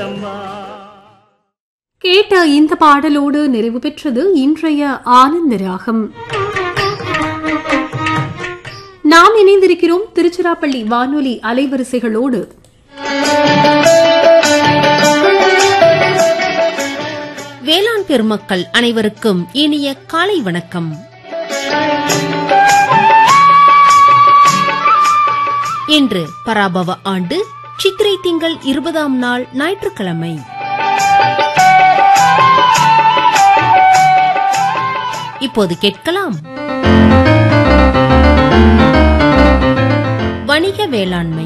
கேட்ட இந்த பாடலோடு நிறைவு பெற்றது இன்றைய ஆனந்த ராகம் நாம் இணைந்திருக்கிறோம் திருச்சிராப்பள்ளி வானொலி அலைவரிசைகளோடு வேளாண் பெருமக்கள் அனைவருக்கும் இனிய காலை வணக்கம் இன்று பராபவ ஆண்டு சித்திரை திங்கள் இருபதாம் நாள் ஞாயிற்றுக்கிழமை இப்போது கேட்கலாம் வணிக வேளாண்மை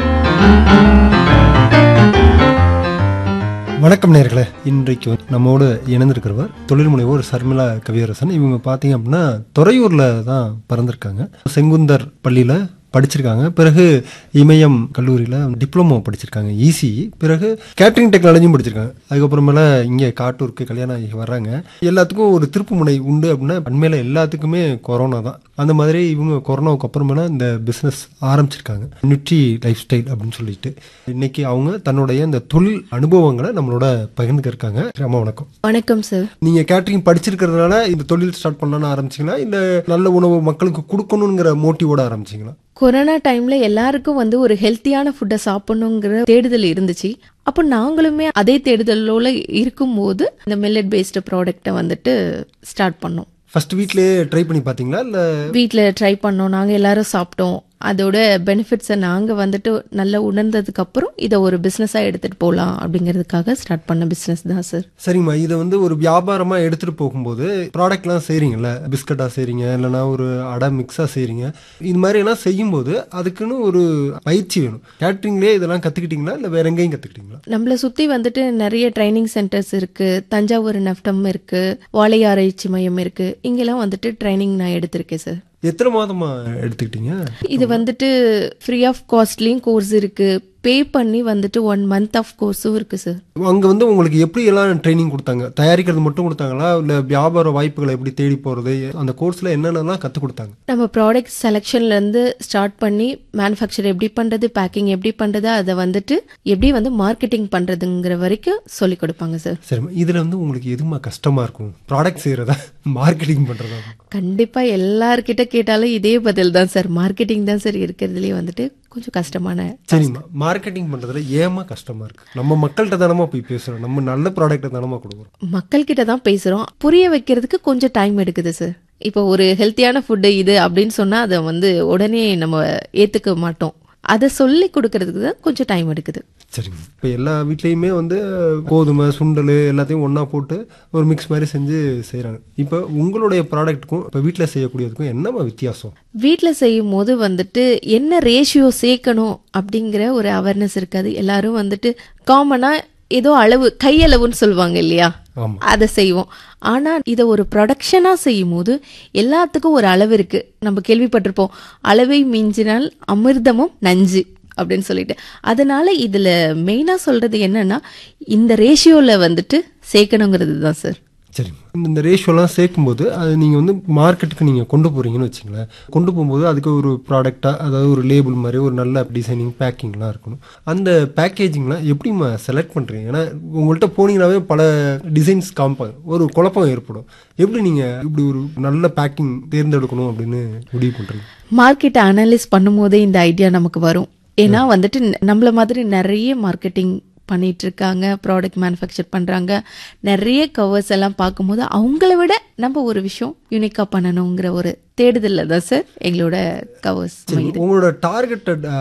வணக்கம் நேர்களே இன்றைக்கு வந்து நம்மோடு இணைந்திருக்கிறவர் தொழில் முனைவோர் சர்மிளா கவியரசன் இவங்க பார்த்தீங்க அப்படின்னா துறையூர்ல தான் பிறந்திருக்காங்க செங்குந்தர் பள்ளியில படிச்சிருக்காங்க பிறகு இமயம் கல்லூரியில் டிப்ளமோ படிச்சிருக்காங்க இசி பிறகு கேட்டரிங் டெக்னாலஜியும் படிச்சிருக்காங்க அதுக்கப்புறமேல இங்கே காட்டூருக்கு கல்யாணம் ஆகி வர்றாங்க எல்லாத்துக்கும் ஒரு திருப்பு முனை உண்டு அப்படின்னா அண்மையில் எல்லாத்துக்குமே கொரோனா தான் அந்த மாதிரி இவங்க கொரோனாவுக்கு அப்புறமேல இந்த பிஸ்னஸ் ஆரம்பிச்சிருக்காங்க நியூட்ரி லைஃப் ஸ்டைல் அப்படின்னு சொல்லிட்டு இன்னைக்கு அவங்க தன்னுடைய இந்த தொழில் அனுபவங்களை நம்மளோட பகிர்ந்துக்க இருக்காங்க அம்மா வணக்கம் வணக்கம் சார் நீங்க கேட்டரிங் படிச்சிருக்கிறதுனால இந்த தொழில் ஸ்டார்ட் பண்ணலாம்னு ஆரம்பிச்சிங்களா இல்ல நல்ல உணவு மக்களுக்கு கொடுக்கணுங்கிற மோட்டிவோட ஆரம்பிச்சிங்களா கொரோனா டைம்ல எல்லாருக்கும் வந்து ஒரு ஹெல்த்தியான ஃபுட்டை சாப்பிடணுங்கிற தேடுதல் இருந்துச்சு அப்போ நாங்களுமே அதே தேடுதலோட இருக்கும்போது இந்த மில்லட் பேஸ்டு ப்ராடக்ட்டை வந்துட்டு ஸ்டார்ட் பண்ணோம் ஃபர்ஸ்ட் வீட்லயே ட்ரை பண்ணி பாத்தீங்களா இல்ல வீட்டில் ட்ரை பண்ணோம் நாங்கள் எல்லாரும் சாப்பிட்டோம் அதோட பெனிஃபிட்ஸை நாங்கள் வந்துட்டு நல்லா உணர்ந்ததுக்கு அப்புறம் இதை ஒரு பிஸ்னஸாக எடுத்துகிட்டு போகலாம் அப்படிங்கிறதுக்காக ஸ்டார்ட் பண்ண பிஸ்னஸ் தான் சார் சரிம்மா இதை வந்து ஒரு வியாபாரமா எடுத்துட்டு போகும்போது ப்ராடக்ட்லாம் செய்றீங்கல்ல பிஸ்கட்டா செய்றீங்க இல்லைன்னா ஒரு அடை மிக்ஸா செய்றீங்க இது மாதிரி எல்லாம் செய்யும்போது அதுக்குன்னு ஒரு பயிற்சி வேணும் கேட்டரிங்லேயே இதெல்லாம் கத்துக்கிட்டீங்களா இல்ல வேற எங்கேயும் கத்துக்கிட்டீங்களா நம்மளை சுற்றி வந்துட்டு நிறைய ட்ரைனிங் சென்டர்ஸ் இருக்கு தஞ்சாவூர் நெஃப்டம் இருக்கு வாழை ஆராய்ச்சி மையம் இருக்கு இங்கெல்லாம் வந்துட்டு ட்ரைனிங் நான் எடுத்திருக்கேன் சார் எத்தனை மாதமா எடுத்துக்கிட்டீங்க இது வந்துட்டு ஃப்ரீ ஆஃப் காஸ்ட்லேயும் கோர்ஸ் இருக்கு பே பண்ணி வந்துட்டு ஒன் மந்த் ஆஃப் கோர்ஸும் இருக்கு சார் அங்க வந்து உங்களுக்கு எப்படி எல்லாம் ட்ரைனிங் கொடுத்தாங்க தயாரிக்கிறது மட்டும் கொடுத்தாங்களா இல்ல வியாபார வாய்ப்புகளை எப்படி தேடி போறது அந்த கோர்ஸ்ல என்னென்னலாம் கத்து கொடுத்தாங்க நம்ம ப்ராடக்ட் செலெக்ஷன்லேருந்து ஸ்டார்ட் பண்ணி மேனுஃபேக்சர் எப்படி பண்ணுறது பேக்கிங் எப்படி பண்ணுறது அதை வந்துட்டு எப்படி வந்து மார்க்கெட்டிங் பண்ணுறதுங்கிற வரைக்கும் சொல்லி கொடுப்பாங்க சார் சரிம்மா இதுல வந்து உங்களுக்கு எதுமா கஷ்டமா இருக்கும் ப்ராடக்ட் செய்யறதா மார்க்கெட்டிங் பண்றதா கண்டிப்பாக எல்லார்கிட்ட கேட்டாலும் இதே பதில் தான் சார் மார்க்கெட்டிங் தான் சார் இருக்கிறதுலே வந்துட்டு கொஞ்சம் கஷ்டமான சரிம்மா மார்க்கெட்டிங் பண்றதுல ஏமா கஷ்டமா இருக்கு நம்ம மக்கள்கிட்ட தானமா போய் பேசுறோம் நம்ம நல்ல ப்ராடக்ட்டை தானமா கொடுக்குறோம் மக்கள்கிட்ட தான் பேசுகிறோம் புரிய வைக்கிறதுக்கு கொஞ்சம் டைம் எடுக்குது சார் இப்போ ஒரு ஹெல்த்தியான ஃபுட்டு இது அப்படின்னு சொன்னால் அதை வந்து உடனே நம்ம ஏற்றுக்க மாட்டோம் அதை சொல்லி கொடுக்கறதுக்கு தான் கொஞ்சம் டைம் எடுக்குது சரிங்க இப்போ எல்லா வீட்லேயுமே வந்து கோதுமை சுண்டல் எல்லாத்தையும் ஒன்றா போட்டு ஒரு மிக்ஸ் மாதிரி செஞ்சு செய்கிறாங்க இப்போ உங்களுடைய ப்ராடக்ட்டுக்கும் இப்போ வீட்டில் செய்யக்கூடியதுக்கும் என்னம்மா வித்தியாசம் வீட்டில் செய்யும் போது வந்துட்டு என்ன ரேஷியோ சேர்க்கணும் அப்படிங்கிற ஒரு அவேர்னஸ் இருக்காது எல்லாரும் வந்துட்டு காமனாக ஏதோ அளவு கையளவுன்னு சொல்லுவாங்க இல்லையா ஆமாம் அதை செய்வோம் ஆனா இதை ஒரு ப்ரொடக்ஷனாக செய்யும் போது எல்லாத்துக்கும் ஒரு அளவு இருக்கு நம்ம கேள்விப்பட்டிருப்போம் அளவை மிஞ்சினால் அமிர்தமும் நஞ்சு அப்படின்னு சொல்லிட்டு அதனால இதுல மெயினா சொல்றது என்னன்னா இந்த ரேஷியோல வந்துட்டு சேர்க்கணுங்கிறது தான் சார் சரி இந்த ரேஷியோலாம் சேர்க்கும்போது அது நீங்கள் வந்து மார்க்கெட்டுக்கு நீங்கள் கொண்டு போகிறீங்கன்னு வச்சுங்களேன் கொண்டு போகும்போது அதுக்கு ஒரு ப்ராடக்டாக அதாவது ஒரு லேபிள் மாதிரி ஒரு நல்ல டிசைனிங் பேக்கிங்லாம் இருக்கணும் அந்த பேக்கேஜிங்லாம் எப்படிம்மா செலக்ட் பண்ணுறீங்க ஏன்னா உங்கள்கிட்ட போனீங்கன்னாவே பல டிசைன்ஸ் காமிப்பாங்க ஒரு குழப்பம் ஏற்படும் எப்படி நீங்கள் இப்படி ஒரு நல்ல பேக்கிங் தேர்ந்தெடுக்கணும் அப்படின்னு முடிவு பண்ணுறீங்க மார்க்கெட்டை அனலைஸ் பண்ணும்போதே இந்த ஐடியா நமக்கு வரும் ஏன்னா வந்துட்டு நம்மள மாதிரி நிறைய மார்க்கெட்டிங் பண்ணிட்டு இருக்காங்க ப்ராடக்ட் மேனுஃபேக்சர் பண்றாங்க நிறைய கவர்ஸ் எல்லாம் பார்க்கும்போது அவங்கள விட நம்ம ஒரு விஷயம் யூனிக்கா பண்ணணுங்கிற ஒரு தேடுதல்ல தான் சார் எங்களோட கவர்ஸ் சரி உங்களோட டார்கெட்டட்